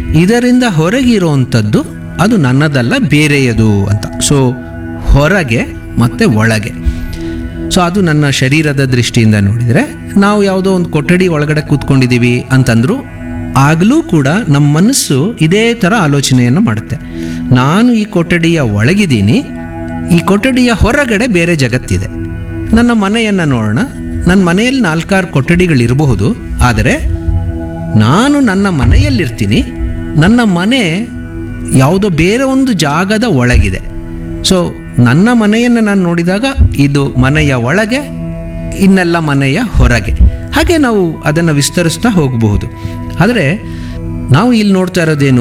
ಇದರಿಂದ ಹೊರಗಿರುವಂಥದ್ದು ಅದು ನನ್ನದಲ್ಲ ಬೇರೆಯದು ಅಂತ ಸೊ ಹೊರಗೆ ಮತ್ತು ಒಳಗೆ ಸೊ ಅದು ನನ್ನ ಶರೀರದ ದೃಷ್ಟಿಯಿಂದ ನೋಡಿದರೆ ನಾವು ಯಾವುದೋ ಒಂದು ಕೊಠಡಿ ಒಳಗಡೆ ಕೂತ್ಕೊಂಡಿದ್ದೀವಿ ಅಂತಂದ್ರು ಆಗಲೂ ಕೂಡ ನಮ್ಮ ಮನಸ್ಸು ಇದೇ ಥರ ಆಲೋಚನೆಯನ್ನು ಮಾಡುತ್ತೆ ನಾನು ಈ ಕೊಠಡಿಯ ಒಳಗಿದ್ದೀನಿ ಈ ಕೊಠಡಿಯ ಹೊರಗಡೆ ಬೇರೆ ಜಗತ್ತಿದೆ ನನ್ನ ಮನೆಯನ್ನು ನೋಡೋಣ ನನ್ನ ಮನೆಯಲ್ಲಿ ನಾಲ್ಕಾರು ಕೊಠಡಿಗಳಿರಬಹುದು ಆದರೆ ನಾನು ನನ್ನ ಮನೆಯಲ್ಲಿರ್ತೀನಿ ನನ್ನ ಮನೆ ಯಾವುದೋ ಬೇರೆ ಒಂದು ಜಾಗದ ಒಳಗಿದೆ ಸೊ ನನ್ನ ಮನೆಯನ್ನು ನಾನು ನೋಡಿದಾಗ ಇದು ಮನೆಯ ಒಳಗೆ ಇನ್ನೆಲ್ಲ ಮನೆಯ ಹೊರಗೆ ಹಾಗೆ ನಾವು ಅದನ್ನು ವಿಸ್ತರಿಸ್ತಾ ಹೋಗಬಹುದು ಆದರೆ ನಾವು ಇಲ್ಲಿ ನೋಡ್ತಾ ಇರೋದೇನು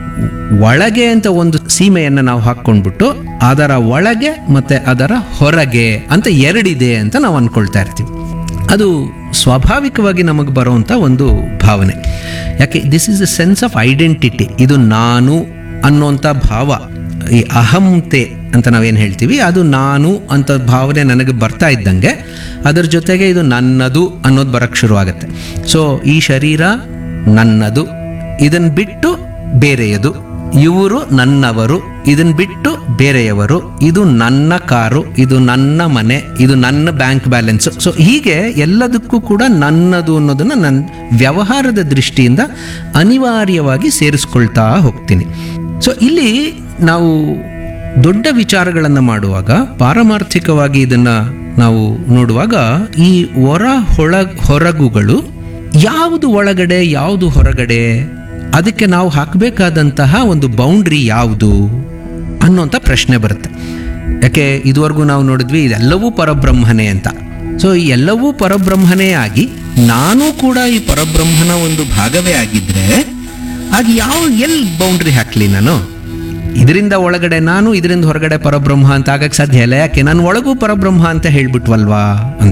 ಒಳಗೆ ಅಂತ ಒಂದು ಸೀಮೆಯನ್ನು ನಾವು ಹಾಕ್ಕೊಂಡ್ಬಿಟ್ಟು ಅದರ ಒಳಗೆ ಮತ್ತು ಅದರ ಹೊರಗೆ ಅಂತ ಎರಡಿದೆ ಅಂತ ನಾವು ಅಂದ್ಕೊಳ್ತಾ ಇರ್ತೀವಿ ಅದು ಸ್ವಾಭಾವಿಕವಾಗಿ ನಮಗೆ ಬರುವಂಥ ಒಂದು ಭಾವನೆ ಯಾಕೆ this is a sense of identity ಇದು ನಾನು ಅನ್ನೋಂಥ ಭಾವ ಈ ಅಹಂತೆ ಅಂತ ನಾವೇನು ಹೇಳ್ತೀವಿ ಅದು ನಾನು ಅಂತ ಭಾವನೆ ನನಗೆ ಬರ್ತಾ ಇದ್ದಂಗೆ ಅದರ ಜೊತೆಗೆ ಇದು ನನ್ನದು ಅನ್ನೋದು ಬರೋಕ್ಕೆ ಶುರುವಾಗುತ್ತೆ ಸೊ ಈ ಶರೀರ ನನ್ನದು ಇದನ್ನು ಬಿಟ್ಟು ಬೇರೆಯದು ಇವರು ನನ್ನವರು ಇದನ್ನು ಬಿಟ್ಟು ಬೇರೆಯವರು ಇದು ನನ್ನ ಕಾರು ಇದು ನನ್ನ ಮನೆ ಇದು ನನ್ನ ಬ್ಯಾಂಕ್ ಬ್ಯಾಲೆನ್ಸ್ ಸೊ ಹೀಗೆ ಎಲ್ಲದಕ್ಕೂ ಕೂಡ ನನ್ನದು ಅನ್ನೋದನ್ನು ನನ್ನ ವ್ಯವಹಾರದ ದೃಷ್ಟಿಯಿಂದ ಅನಿವಾರ್ಯವಾಗಿ ಸೇರಿಸ್ಕೊಳ್ತಾ ಹೋಗ್ತೀನಿ ಸೊ ಇಲ್ಲಿ ನಾವು ದೊಡ್ಡ ವಿಚಾರಗಳನ್ನು ಮಾಡುವಾಗ ಪಾರಮಾರ್ಥಿಕವಾಗಿ ಇದನ್ನು ನಾವು ನೋಡುವಾಗ ಈ ಹೊರ ಹೊಳ ಹೊರಗುಗಳು ಯಾವುದು ಒಳಗಡೆ ಯಾವುದು ಹೊರಗಡೆ ಅದಕ್ಕೆ ನಾವು ಹಾಕಬೇಕಾದಂತಹ ಒಂದು ಬೌಂಡ್ರಿ ಯಾವುದು ಅನ್ನೋಂಥ ಪ್ರಶ್ನೆ ಬರುತ್ತೆ ಯಾಕೆ ಇದುವರೆಗೂ ನಾವು ನೋಡಿದ್ವಿ ಇದೆಲ್ಲವೂ ಪರಬ್ರಹ್ಮನೇ ಅಂತ ಸೊ ಈ ಎಲ್ಲವೂ ಪರಬ್ರಹ್ಮನೇ ಆಗಿ ನಾನು ಕೂಡ ಈ ಪರಬ್ರಹ್ಮನ ಒಂದು ಭಾಗವೇ ಆಗಿದ್ರೆ ಆಗ ಯಾವ ಎಲ್ಲಿ ಬೌಂಡ್ರಿ ಹಾಕ್ಲಿ ನಾನು ಇದರಿಂದ ಒಳಗಡೆ ನಾನು ಇದರಿಂದ ಹೊರಗಡೆ ಪರಬ್ರಹ್ಮ ಅಂತ ಆಗಕ್ಕೆ ಸಾಧ್ಯ ಇಲ್ಲ ಯಾಕೆ ನಾನು ಒಳಗೂ ಪರಬ್ರಹ್ಮ ಅಂತ ಹೇಳ್ಬಿಟ್ವಲ್ವಾ ಅಂತ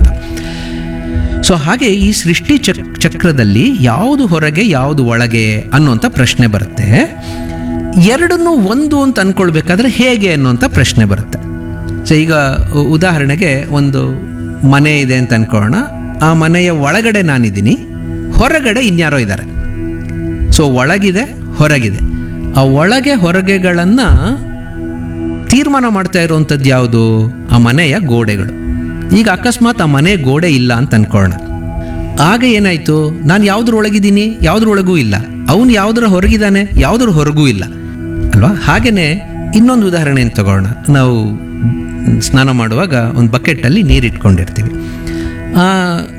ಸೊ ಹಾಗೆ ಈ ಸೃಷ್ಟಿ ಚಕ್ ಚಕ್ರದಲ್ಲಿ ಯಾವುದು ಹೊರಗೆ ಯಾವುದು ಒಳಗೆ ಅನ್ನುವಂಥ ಪ್ರಶ್ನೆ ಬರುತ್ತೆ ಎರಡನ್ನೂ ಒಂದು ಅಂತ ಅನ್ಕೊಳ್ಬೇಕಾದ್ರೆ ಹೇಗೆ ಅನ್ನುವಂಥ ಪ್ರಶ್ನೆ ಬರುತ್ತೆ ಸೊ ಈಗ ಉ- ಉದಾಹರಣೆಗೆ ಒಂದು ಮನೆ ಇದೆ ಅಂತ ಅನ್ಕೊಳ್ಳೋಣ ಆ ಮನೆಯ ಒಳಗಡೆ ನಾನಿದ್ದೀನಿ ಹೊರಗಡೆ ಇನ್ಯಾರೋ ಇದ್ದಾರೆ ಸೊ ಒಳಗಿದೆ ಹೊರಗಿದೆ ಆ ಒಳಗೆ ಹೊರಗೆಗಳನ್ನು ತೀರ್ಮಾನ ಮಾಡ್ತಾ ಇರುವಂಥದ್ದು ಯಾವುದು ಆ ಮನೆಯ ಗೋಡೆಗಳು ಈಗ ಅಕಸ್ಮಾತ್ ಆ ಮನೆ ಗೋಡೆ ಇಲ್ಲ ಅಂತ ಅನ್ಕೊಳ್ಳೋಣ ಆಗ ಏನಾಯ್ತು ನಾನು ಯಾವ್ದ್ರೊಳಗಿದ್ದೀನಿ ಯಾವ್ದ್ರೊಳಗೂ ಇಲ್ಲ ಅವನು ಯಾವ್ದ್ರ ಹೊರಗಿದ್ದಾನೆ ಯಾವ್ದ್ರ ಹೊರಗೂ ಇಲ್ಲ ಅಲ್ವಾ ಹಾಗೇನೆ ಇನ್ನೊಂದು ಉದಾಹರಣೆಯನ್ನು ತಗೊಳ್ಳೋಣ ನಾವು ಸ್ನಾನ ಮಾಡುವಾಗ ಒಂದು ಬಕೆಟಲ್ಲಿ ನೀರು ಇಟ್ಕೊಂಡಿರ್ತೀವಿ ಆ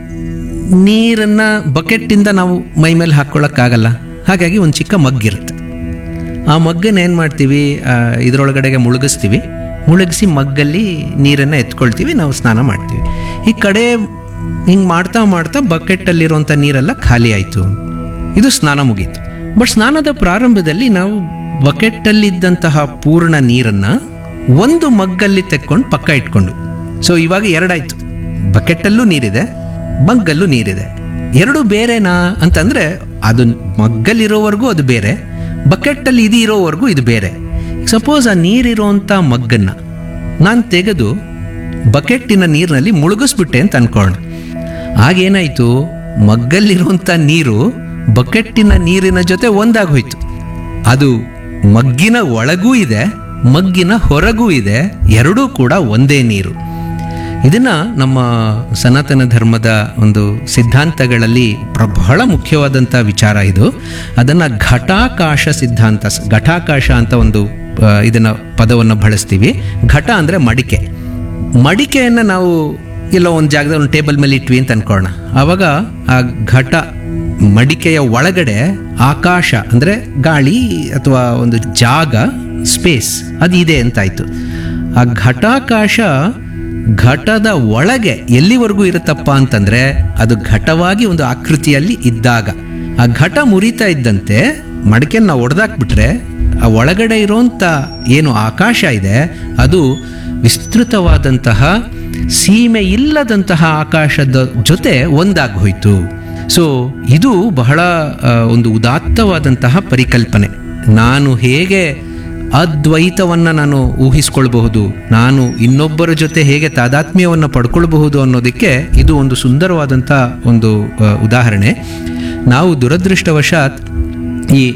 ನೀರನ್ನು ಬಕೆಟ್ಟಿಂದ ನಾವು ಮೈ ಮೇಲೆ ಹಾಕ್ಕೊಳ್ಳೋಕ್ಕಾಗಲ್ಲ ಹಾಗಾಗಿ ಒಂದು ಚಿಕ್ಕ ಮಗ್ಗಿರುತ್ತೆ ಆ ಮಗ್ಗನ್ನ ಏನು ಮಾಡ್ತೀವಿ ಆ, ಇದ್ರೊಳಗಡೆಗೆ ಮುಳುಗಿಸ್ತೀವಿ ಮುಳುಗಿಸಿ ಮಗ್ಗಲ್ಲಿ ನೀರನ್ನು ಎತ್ಕೊಳ್ತೀವಿ ನಾವು ಸ್ನಾನ ಮಾಡ್ತೀವಿ ಈ ಕಡೆ ಹಿಂಗೆ ಮಾಡ್ತಾ ಮಾಡ್ತಾ ಬಕೆಟಲ್ಲಿರುವಂಥ ನೀರೆಲ್ಲ ಖಾಲಿ ಆಯಿತು ಇದು ಸ್ನಾನ ಮುಗೀತು ಬಟ್ ಸ್ನಾನದ ಪ್ರಾರಂಭದಲ್ಲಿ ನಾವು ಬಕೆಟಲ್ಲಿದ್ದಂತಹ ಪೂರ್ಣ ನೀರನ್ನು ಒಂದು ಮಗ್ಗಲ್ಲಿ ತೆಕ್ಕೊಂಡು ಪಕ್ಕ ಇಟ್ಕೊಂಡು ಸೊ ಇವಾಗ ಎರಡಾಯ್ತು ಬಕೆಟಲ್ಲೂ ನೀರಿದೆ ಮಗ್ಗಲ್ಲೂ ನೀರಿದೆ ಎರಡು ಬೇರೆನಾ ಅಂತಂದ್ರೆ ಅದು ಮಗ್ಗಲ್ಲಿರೋವರೆಗೂ ಅದು ಬೇರೆ ಬಕೆಟ್ಟಲ್ಲಿ ಇದು ಇರೋವರೆಗೂ ಇದು ಬೇರೆ ಸಪೋಸ್ ಆ ನೀರಿರೋಂಥ ಮಗ್ಗನ್ನ ನಾನು ತೆಗೆದು ಬಕೆಟ್ಟಿನ ನೀರಿನಲ್ಲಿ ಮುಳುಗಿಸ್ಬಿಟ್ಟೆ ಅಂತ ಅನ್ಕೊಳ್ಳೋಣ ಆಗೇನಾಯಿತು ಮಗ್ಗಲ್ಲಿರುವಂಥ ನೀರು ಬಕೆಟ್ಟಿನ ನೀರಿನ ಜೊತೆ ಒಂದಾಗಿ ಹೋಯ್ತು ಅದು ಮಗ್ಗಿನ ಒಳಗೂ ಇದೆ ಮಗ್ಗಿನ ಹೊರಗೂ ಇದೆ ಎರಡೂ ಕೂಡ ಒಂದೇ ನೀರು ಇದನ್ನ ನಮ್ಮ ಸನಾತನ ಧರ್ಮದ ಒಂದು ಸಿದ್ಧಾಂತಗಳಲ್ಲಿ ಪ್ರ- ಬಹಳ ಮುಖ್ಯವಾದಂಥ ವಿಚಾರ ಇದು ಅದನ್ನು ಘಟಾಕಾಶ ಸಿದ್ಧಾಂತ ಸ- ಘಟಾಕಾಶ ಅಂತ ಒಂದು ಆ, ಇದನ್ನ ಪದವನ್ನು ಬಳಸ್ತೀವಿ ಘಟ ಅಂದರೆ ಮಡಿಕೆ ಮಡಿಕೆಯನ್ನು ನಾವು ಎಲ್ಲೋ ಒಂದು ಜಾಗದಲ್ಲಿ ಒಂದು ಟೇಬಲ್ ಮೇಲೆ ಇಟ್ವಿ ಅಂತ ಅನ್ಕೊಳ್ಳೋಣ ಆವಾಗ ಆ ಘಟ ಮಡಿಕೆಯ ಒಳಗಡೆ ಆಕಾಶ ಅಂದರೆ ಗಾಳಿ ಅಥವಾ ಒಂದು ಜಾಗ ಸ್ಪೇಸ್ ಅದು ಇದೆ ಅಂತಾಯ್ತು ಆ ಘಟಾಕಾಶ ಘಟದ ಒಳಗೆ ಎಲ್ಲಿವರೆಗೂ ಇರುತ್ತಪ್ಪ ಅಂತಂದ್ರೆ ಅದು ಘಟವಾಗಿ ಒಂದು ಆಕೃತಿಯಲ್ಲಿ ಇದ್ದಾಗ ಆ ಘಟ ಮುರಿತಾ ಇದ್ದಂತೆ ಮಡಿಕೆನ ನಾವು ಒಡೆದಾಕ್ಬಿಟ್ರೆ ಆ ಒಳಗಡೆ ಇರೋಂಥ ಏನು ಆಕಾಶ ಇದೆ ಅದು ವಿಸ್ತೃತವಾದಂತಹ ಸೀಮೆ ಇಲ್ಲದಂತಹ ಆಕಾಶದ ಜೊತೆ ಒಂದಾಗಿ ಹೋಯ್ತು ಸೊ ಇದು ಬಹಳ ಆ, ಒಂದು ಉದಾತ್ತವಾದಂತಹ ಪರಿಕಲ್ಪನೆ ನಾನು ಹೇಗೆ ಅದ್ವೈತವನ್ನು ನಾನು ಊಹಿಸ್ಕೊಳ್ಬಹುದು ನಾನು ಇನ್ನೊಬ್ಬರ ಜೊತೆ ಹೇಗೆ ತಾದಾತ್ಮ್ಯವನ್ನು ಪಡ್ಕೊಳ್ಬಹುದು ಅನ್ನೋದಕ್ಕೆ ಇದು ಒಂದು ಸುಂದರವಾದಂಥ ಒಂದು ಆ, ಉದಾಹರಣೆ ನಾವು ದುರದೃಷ್ಟವಶಾತ್ ಈ